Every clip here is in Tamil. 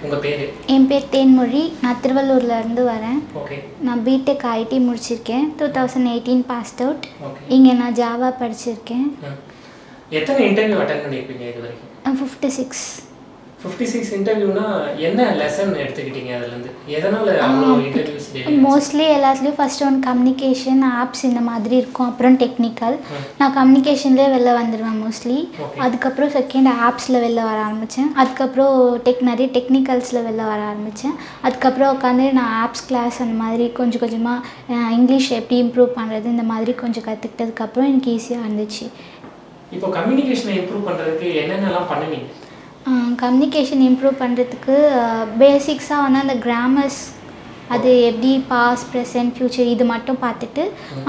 உங்கள் பேர் என் பேர் தேன்மொழி நான் திருவள்ளூர்ல இருந்து வரேன் ஓகே நான் பிடெக் ஐடி முடிச்சிருக்கேன் two thousand eighteen passed out okay இங்கே நான் ஜாவா படிச்சிருக்கேன் ம். எத்தனை இன்டர்வியூ அட்டன் பண்ணியிருப்பீங்க இது வரைக்கும் ஃபிஃப்டி சிக்ஸ் ஃபிஃப்டி சிக்ஸ் இன்டர்வியூனா என்ன லெசன் எடுத்துக்கிட்டீங்க அதுலேருந்து எதனால் அவ்வளோ இன்டர்வியூஸ் டெய்லி மோஸ்ட்லி எல்லாத்துலேயும் ஃபர்ஸ்ட் ஒன் கம்யூனிகேஷன் ஆப்ஸ் இந்த மாதிரி இருக்கும் அப்புறம் டெக்னிக்கல் ம். நான் கம்யூனிகேஷன்லேயே வெளில வந்துடுவேன் மோஸ்ட்லி Okay. அதுக்கப்புறம் செகண்ட் ஆப்ஸில் வெளில வர ஆரம்பித்தேன் அதுக்கப்புறம் டெக் நிறைய டெக்னிக்கல்ஸில் வெளில வர ஆரம்பித்தேன் அதுக்கப்புறம் உட்காந்து நான் ஆப்ஸ் கிளாஸ் அந்த மாதிரி கொஞ்சம் கொஞ்சமாக இங்கிலீஷ் எப்படி இம்ப்ரூவ் பண்ணுறது இந்த மாதிரி கொஞ்சம் கற்றுக்கிட்டதுக்கப்புறம் எனக்கு ஈஸியாக இருந்துச்சு இப்போ கம்யூனிகேஷனை இம்ப்ரூவ் பண்ணுறதுக்கு என்னென்னலாம் பண்ணுவீங்க கம்யூனிகேஷன் இம்ப்ரூவ் பண்ணுறதுக்கு பேசிக்ஸாக வந்து அந்த கிராமர்ஸ் அது எப்படி பாஸ் ப்ரெசன்ட் ஃப்யூச்சர் இது மட்டும் பார்த்துட்டு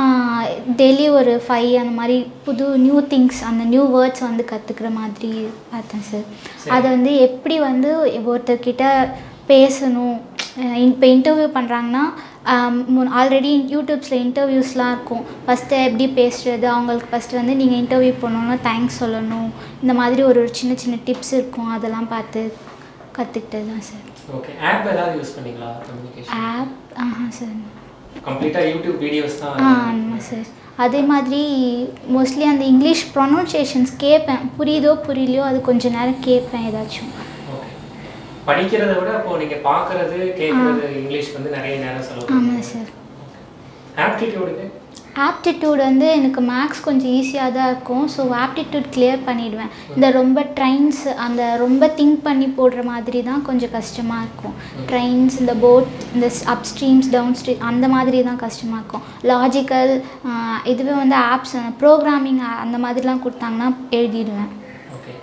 டெய்லி ஒரு ஃபைவ் அந்த மாதிரி புது நியூ திங்ஸ் அந்த நியூ வேர்ட்ஸ் வந்து கற்றுக்குற மாதிரி பார்த்தேன் சார் சரி. அதை வந்து எப்படி வந்து ஒருத்தர்கிட்ட பேசணும் இப்போ இன்டர்வியூ பண்ணுறாங்கன்னா ஆல்ரெடி யூடியூப்ஸில் இன்டர்வியூஸ்லாம் இருக்கும் ஃபஸ்ட்டு எப்படி பேசுகிறது அவங்களுக்கு ஃபஸ்ட்டு வந்து நீங்கள் இன்டர்வியூ பண்ணணும்னா தேங்க்ஸ் சொல்லணும் இந்த மாதிரி ஒரு ஒரு சின்ன சின்ன டிப்ஸ் இருக்கும் அதெல்லாம் பார்த்து கற்றுக்கிட்டது தான் சார் ஓகே ஆப் ஏதாவது யூஸ் பண்ணீங்களா கம்யூனிகேஷன் ஆப் ஆஹா சார் கம்ப்ளீட்டாக யூடியூப் வீடியோஸ் தான் ஆ ஆமாம் சார் அதே மாதிரி மோஸ்ட்லி அந்த இங்கிலீஷ் ப்ரொனவுன்சியேஷன்ஸ் கேட்பேன் புரியுதோ புரியலையோ அது கொஞ்ச நேரம் கேட்பேன் ஏதாச்சும் ஓகே படிக்கிறத விட அப்போ நீங்கள் பார்க்குறது கேட்குறது இங்கிலீஷ் வந்து நிறைய நேரம் செலவு ஆமாம் சார் ஆப்டிடியூடுக்கு ஆப்டிடியூட் வந்து எனக்கு மேக்ஸ் கொஞ்சம் ஈஸியாக தான் இருக்கும் ஸோ ஆப்டிடியூட் கிளியர் பண்ணிடுவேன் இந்த ரொம்ப ட்ரைன்ஸ் அந்த ரொம்ப திங்க் பண்ணி போடுற மாதிரி தான் கொஞ்சம் கஷ்டமாக இருக்கும் ட்ரைன்ஸ் இந்த போட் இந்த அப் ஸ்ட்ரீம்ஸ் டவுன் ஸ்ட்ரீம் அந்த மாதிரி தான் கஷ்டமாக இருக்கும் லாஜிக்கல் இதுவே வந்து ஆப்ஸ் ப்ரோக்ராமிங் அந்த மாதிரிலாம் கொடுத்தாங்கன்னா எழுதிடுவேன் ஓகே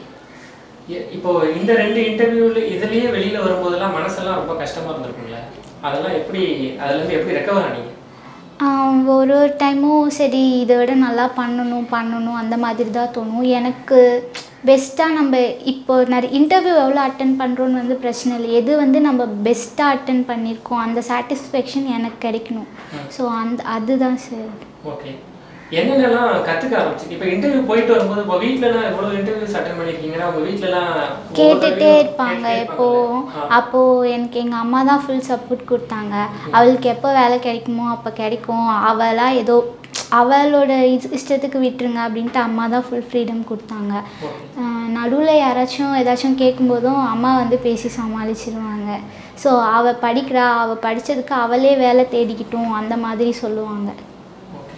எ- இப்போ இந்த ரெண்டு இன்டர்வியூல இதுலயே வெளியில வரும்போதெல்லாம் மனசெல்லாம் ரொம்ப கஷ்டமா இருந்திருக்கும்ல அதெல்லாம் எப்படி அதுல இருந்து எப்படி ரெக்கவர் ஆனீங்க ஆஹ் ஒரு ஒரு டைமும் சரி இதை விட நல்லா பண்ணணும் பண்ணணும் அந்த மாதிரி தான் தோணும் எனக்கு பெஸ்ட்டாக நம்ம இப்போ நிறைய இன்டர்வியூ எவ்வளோ அட்டன் பண்ணுறோன்னு வந்து பிரச்சனை இல்லை எது வந்து நம்ம பெஸ்ட்டாக அட்டன் பண்ணியிருக்கோம் அந்த சாட்டிஸ்ஃபேக்ஷன் எனக்கு கிடைக்கணும் ஸோ அந்த அதுதான் சார் ஓகே என்னென்னலாம் கத்துக்க ஆரம்பிச்சு இப்போ இன்டர்வியூ போயிட்டு வரும்போது இப்போ வீட்லலாம் எவ்வளவு இன்டர்வியூஸ் அட்டன் பண்ணிருக்கீங்கன்னா உங்க வீட்லலாம் ஒவ்வொரு கேட்டுட்டே interview இருப்பாங்க கேட்டுட்டே எப்போ இருப்பாங்கல்ல? ஆ. அப்போது எனக்கு எங்கள் அம்மா தான் ஃபுல் சப்போர்ட் கொடுத்தாங்க அவளுக்கு எப்போ வேலை கிடைக்குமோ அப்போ கிடைக்கும் அவளாக ஏதோ அவளோட இஸ்- இஷ்டத்துக்கு விட்டுருங்க அப்படின்ட்டு அம்மா தான் ஃபுல் ஃப்ரீடம் கொடுத்தாங்க ஓகே நடுவில் யாராச்சும் ஏதாச்சும் கேட்கும்போதும் அம்மா வந்து பேசி சமாளிச்சிருவாங்க ஸோ அவள் படிக்கிறா அவள் படித்ததுக்கு அவளே வேலை தேடிக்கிட்டும் அந்த மாதிரி சொல்லுவாங்க ஓகே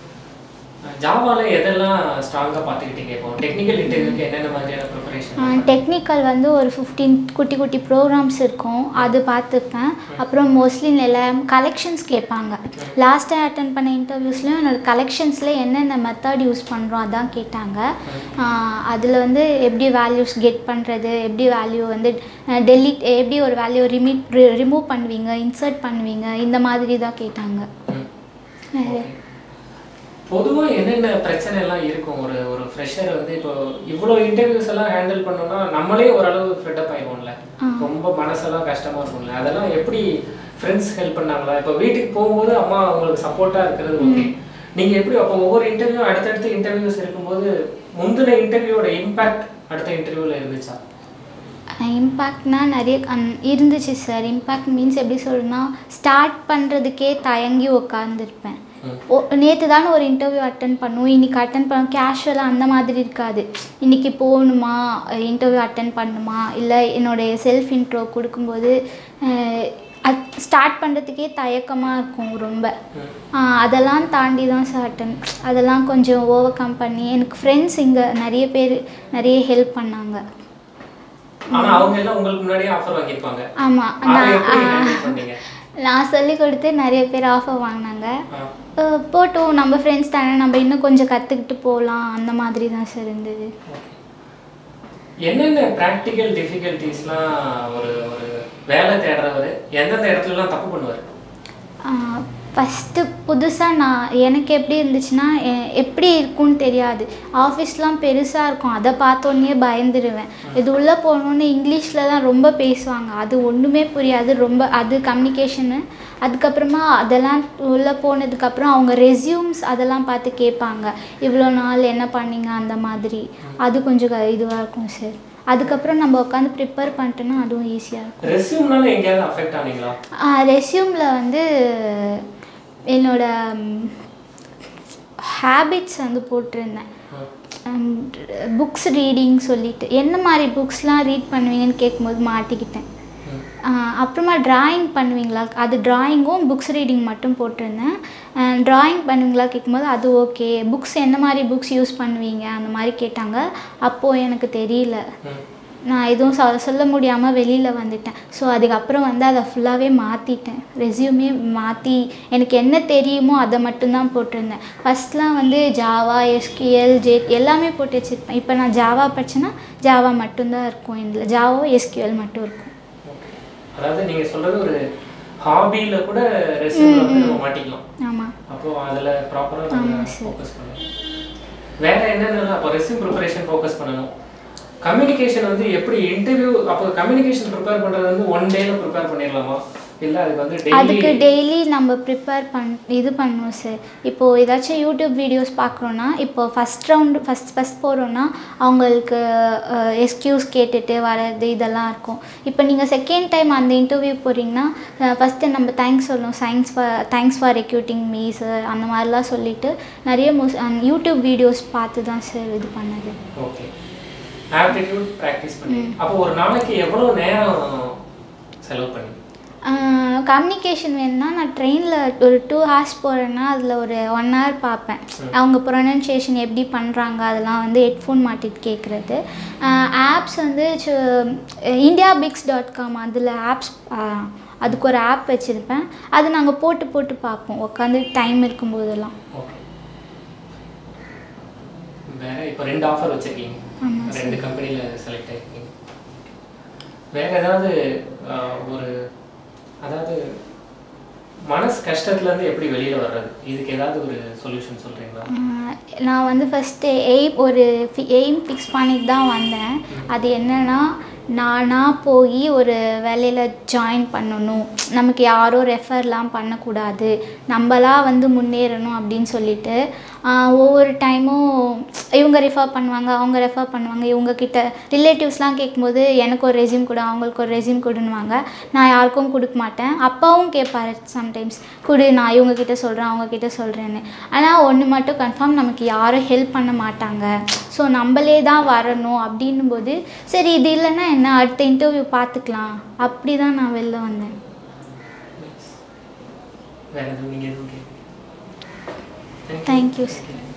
ஜாவால எதெல்லாம் ஸ்ட்ராங்கா பார்த்துக்கிட்டீங்க இப்போ டெக்னிக்கல் இன்டர்வியூக்கு என்னென்ன மாதிரியான ப்ரிப்பரேஷன் டெக்னிக்கல் வந்து ஒரு ஃபிஃப்டீன் குட்டி குட்டி ப்ரோக்ராம்ஸ் இருக்கும் அது பார்த்துப்பேன் அப்புறம் மோஸ்ட்லி எல்லாம் கலெக்ஷன்ஸ் கேட்பாங்க லாஸ்ட் டைம் அட்டன் பண்ண இன்டர்வியூஸ்லையும் என்னோட கலெக்ஷன்ஸில் என்னென்ன மெத்தட் யூஸ் பண்ணுறோம் அதான் கேட்டாங்க அதில் வந்து எப்படி வேல்யூஸ் கெட் பண்ணுறது எப்படி வேல்யூ வந்து டெலிட் எப்படி ஒரு வேல்யூ ரிமீட் ரிமூவ் பண்ணுவீங்க இன்சர்ட் பண்ணுவீங்க இந்த மாதிரி தான் கேட்டாங்க வேறு பொதுவா என்னென்ன பிரச்சனை எல்லாம் இருக்கும் ஒரு ஒரு ஃப்ரெஷர் வந்து இப்போ இவ்வளோ இன்டர்வியூஸ் எல்லாம் ஹேண்டில் பண்ணோம்னா நம்மளே ஓரளவு ஃப்ரெட்டப் ஆயிடுவோம்ல ரொம்ப மனசெல்லாம் கஷ்டமா இருக்கும்ல அதெல்லாம் எப்படி ஃப்ரெண்ட்ஸ் ஹெல்ப் பண்ணாங்களா இப்போ வீட்டுக்கு போகும்போது அம்மா உங்களுக்கு சப்போர்ட்டா இருக்கிறது ஓகே நீங்க எப்படி அப்போ ஒவ்வொரு இன்டர்வியூ அடுத்தடுத்து இன்டர்வியூஸ் இருக்கும்போது முந்தின இன்டர்வியூவோட இம்பாக்ட் அடுத்த இன்டர்வியூல இருந்துச்சா இம்பேக்ட்னா நிறைய அந் இருந்துச்சு சார் இம்பேக்ட் மீன்ஸ் எப்படி சொல்றேன்னா ஸ்டார்ட் பண்ணுறதுக்கே தயங்கி உட்காந்துருப்பேன் ம். ஓ நேற்று தானே ஒரு இன்டர்வியூ அட்டன் பண்ணும் இன்னைக்கு அட்டன் பண்ண கேஷுவலாக அந்த மாதிரி இருக்காது இன்னைக்கு போகணுமா இன்டர்வியூ அட்டன் பண்ணணுமா இல்லை என்னுடைய செல்ஃப் இன்ட்ரோ கொடுக்கும்போது ஸ்டார்ட் பண்ணுறதுக்கே தயக்கமாக இருக்கும் ரொம்ப ம். ஆஹ் அதெல்லாம் தாண்டி தான் சார் அட்டன் அதெல்லாம் கொஞ்சம் ஓவர் கம் பண்ணி எனக்கு ஃப்ரெண்ட்ஸ் இங்கே நிறைய பேர் நிறைய ஹெல்ப் பண்ணாங்க ஆனா அவங்க எல்லாம் உங்களுக்கு முன்னாடியே ஆஃபர் வாங்கியிருப்பாங்க ஆமாம் அதை நான் எப்படி ஆ, ஹேண்டில் பண்ணீங்க நான் சொல்லி கொடுத்து நிறைய பேர் ஆஃபர் வாங்கினாங்க ஆ. அஹ் போட்டோம் நம்ம ஃப்ரெண்ட்ஸ் தானே நம்ம இன்னும் கொஞ்சம் கற்றுக்கிட்டு போகலாம் அந்த மாதிரி தான் சார் இருந்தது என்னென்ன ப்ராக்டிக்கல் டிஃபிகல்ட்டிஸ்லாம் ஒரு ஒரு வேலை தேடுறவர் எந்தெந்த இடத்துலலாம் தப்பு பண்ணுவார் ஃபஸ்ட்டு புதுசாக நான் எனக்கு எப்படி இருந்துச்சுன்னா எ- எப்படி இருக்கும்னு தெரியாது ஆஃபீஸ்லாம் பெருசாக இருக்கும் அதை பார்த்தோன்னே பயந்துடுவேன் இது உள்ளே போகணுன்னு இங்கிலீஷில் தான் ரொம்ப பேசுவாங்க அது ஒன்றுமே புரியாது ரொம்ப அது கம்யூனிகேஷனு அதுக்கப்புறமா அதெல்லாம் உள்ளே போனதுக்கப்புறம் அவங்க ரெஸ்யூம்ஸ் அதெல்லாம் பார்த்து கேட்பாங்க இவ்வளோ நாள் என்ன பண்ணீங்க அந்த மாதிரி அது கொஞ்சம் இதுவாக இருக்கும் சார் அதுக்கப்புறம் நம்ம உட்காந்து ப்ரிப்பேர் பண்ணிட்டோன்னா அதுவும் ஈஸியாக இருக்கும் ரெஸ்யூம்னால எங்கேயாவது அஃபெக்ட் ஆனீங்களா ரெஸ்யூமில் வந்து என்னோட ஹேபிட்ஸ் வந்து போட்டிருந்தேன் புக்ஸ் ரீடிங் சொல்லிட்டு என்ன மாதிரி புக்ஸ்லாம் ரீட் பண்ணுவீங்கன்னு கேட்கும்போது மாட்டிக்கிட்டேன் ம். ஆஹ் அப்புறமா டிராயிங் பண்ணுவீங்களா அது டிராயிங்கும் புக்ஸ் ரீடிங் மட்டும் போட்டிருந்தேன் டிராயிங் பண்ணுவீங்களா கேட்கும்போது அது ஓகே புக்ஸ் என்ன மாதிரி புக்ஸ் யூஸ் பண்ணுவீங்க அந்த மாதிரி கேட்டாங்க அப்போது எனக்கு தெரியல ம். நான் எதுவும் சொ சொல்ல முடியாமல் வெளியில் வந்துட்டேன் ஸோ அதுக்கப்புறம் வந்து அதை ஃபுல்லாகவே மாற்றிட்டேன் ரெஸ்யூமே மாற்றி எனக்கு என்ன தெரியுமோ அதை மட்டும்தான் போட்டிருந்தேன் ஃபஸ்ட்லாம் வந்து ஜாவா எஸ்கியூஎல் ஜே எல்லாமே போட்டு வச்சுருப்பேன் இப்போ நான் ஜாவா படிச்சேன்னா ஜாவா மட்டும்தான் இருக்கும் இதில் ஜாவா எஸ்கியூஎல் மட்டும் இருக்கும் ஓகே அதாவது நீங்க சொல்றது ஒரு ஹாபியில கூட ரெஸ்யூம்ல வந்து நம்ம மாட்டிக்கலாம் ஆமாம் அப்போ அதுல ப்ராப்பரா நம்ம ஆமா, sir. ஃபோக்கஸ் பண்ணணும் வேற என்னென்ன அப்போ ரெஸ்யூம் ப்ரிப்பரேஷன் ஃபோக்கஸ் பண்ணணும் கம்யூனிகேஷன் வந்து எப்படி இன்டர்வியூ அப்போ கம்யூனிகேஷன் ப்ரிப்பேர் பண்றது வந்து ஒன் டேல ப்ரிப்பேர் பண்ணிடலாமா இல்ல அதுக்கு வந்து அதுக்கு டெய்லி டெய்லி நம்ம ப்ரிப்பேர் பண் இது பண்ணுவோம் சார் இப்போது ஏதாச்சும் யூடியூப் வீடியோஸ் பார்க்குறோன்னா இப்போ ஃபஸ்ட் ரவுண்டு ஃபஸ்ட் ஃபஸ்ட் போகிறோன்னா அவங்களுக்கு எக்ஸ்கியூஸ் கேட்டுட்டு வர்றது இதெல்லாம் இருக்கும் இப்போ நீங்கள் செகண்ட் டைம் அந்த இன்டர்வியூ போகிறீங்கன்னா ஃபஸ்ட்டு நம்ம தேங்க்ஸ் சொல்லணும் science for thanks for recruiting me sir அந்த மாதிரிலாம் சொல்லிட்டு நிறைய மோஸ் யூடியூப் வீடியோஸ் பார்த்து தான் சார் இது பண்ணது ஓகே ஆப்டிடியூட் ப்ராக்டிஸ் பண்ணி அப்போ ஒரு நாளைக்கு எவ்வளவு நேரம் செலவு பண்ணி கம்யூனிகேஷன் வேணும்னா நான் ட்ரெயினில் ஒரு டூ ஹார்ஸ் போகிறேன்னா அதில் ஒரு ஒன் ஹவர் பார்ப்பேன் அவங்க ப்ரொனன்சியேஷன் எப்படி பண்ணுறாங்க அதெல்லாம் வந்து ஹெட்ஃபோன் மாட்டிட்டு கேட்குறது ஆப்ஸ் வந்து இந்தியா பிக்ஸ் டாட் காம் அதில் ஆப்ஸ் அதுக்கு ஒரு ஆப் வச்சுருப்பேன் அது நாங்கள் போட்டு போட்டு பார்ப்போம் உட்காந்து டைம் இருக்கும்போதெல்லாம் ஓகே வேற இப்போ ரெண்டு ஆஃபர் வச்சிருக்கீங்க ஆமா, ரெண்டு கம்பெனில செலக்ட் ஆயிருக்கீங்க வேற ஏதாவது ஆஹ், ஒரு அதாவது மனசு கஷ்டத்துல இருந்து எப்படி வெளியில வர்றது இதுக்கு ஏதாவது ஒரு சொல்யூஷன் சொல்றீங்களா ஆஹ் நான் வந்து ஃபஸ்ட்டு எய்ம் ஒரு எய்ம் ஃபிக்ஸ் பண்ணிட்டு தான் வந்தேன் அது என்னன்னா நானாக போய் ஒரு வேலையில் ஜாயின் பண்ணணும் நமக்கு யாரோ ரெஃபர்லாம் பண்ணக்கூடாது நம்மளா வந்து முன்னேறணும் அப்படின்னு சொல்லிட்டு ஆஹ் ஒவ்வொரு டைமும் இவங்க ரெஃபர் பண்ணுவாங்க அவங்க ரெஃபர் பண்ணுவாங்க இவங்க கிட்ட ரிலேட்டிவ்ஸ்லாம் கேட்கும்போது எனக்கு ஒரு ரெஸ்யூம் கொடு அவங்களுக்கு ஒரு ரெஸ்யூம் கொடுன்னுவாங்க நான் யாருக்கும் கொடுக்க மாட்டேன் அப்பாவும் கேட்பாரு சம்டைம்ஸ் கொடு நான் இவங்க கிட்ட சொல்கிறேன் அவங்க கிட்ட சொல்கிறேன்னு ஆனால் ஒன்று மட்டும் கன்ஃபார்ம் நமக்கு யாரும் ஹெல்ப் பண்ண மாட்டாங்க ஸோ நம்மளே தான் வரணும் அப்படின்னும் போது சரி இது இல்லைன்னா என்ன அடுத்த இன்டர்வியூ பார்த்துக்கலாம் அப்படி தான் நான் வெளில வந்தேன் வேற எதுவும் நீங்க எதுவும் கேட்குறீங்க தேங்க்யூ சார்